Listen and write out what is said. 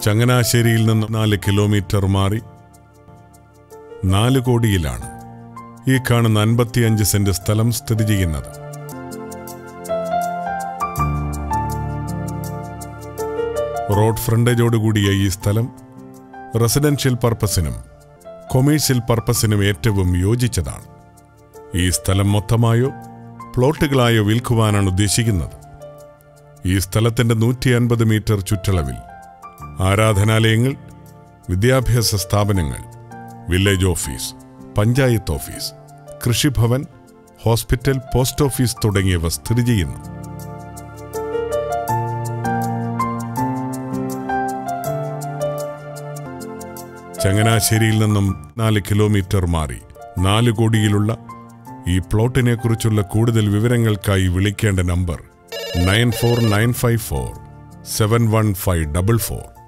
ചങ്ങനാശ്ശേരിയിൽ നിന്ന് നാല് കിലോമീറ്റർ മാറി നാല് കോടിയിലാണ് ഈ കാണുന്ന അൻപത്തിയഞ്ച് സെന്റ് സ്ഥലം സ്ഥിതി ചെയ്യുന്നത് റോഡ് ഫ്രണ്ടേജോടുകൂടിയ ഈ സ്ഥലം റെസിഡൻഷ്യൽ പർപ്പസിനും കൊമേഴ്സ്യൽ പർപ്പസിനും ഏറ്റവും യോജിച്ചതാണ് ഈ സ്ഥലം മൊത്തമായോ പ്ലോട്ടുകളായോ വിൽക്കുവാനാണ് ഉദ്ദേശിക്കുന്നത് ഈ സ്ഥലത്തിന്റെ നൂറ്റി അൻപത് മീറ്റർ ചുറ്റളവിൽ ആരാധനാലയങ്ങൾ വിദ്യാഭ്യാസ സ്ഥാപനങ്ങൾ village office panchayat office Krishibhavan hospital post office തുടങ്ങിയവ സ്ഥിതി ചെയ്യുന്നു ചങ്ങനാശ്ശേരിയിൽ നിന്നും നാല് കിലോമീറ്റർ മാറി നാല് കോടിയിലുള്ള ഈ പ്ലോട്ടിനെ കുറിച്ചുള്ള കൂടുതൽ വിവരങ്ങൾക്കായി വിളിക്കേണ്ട number nine four nine five four seven one five double four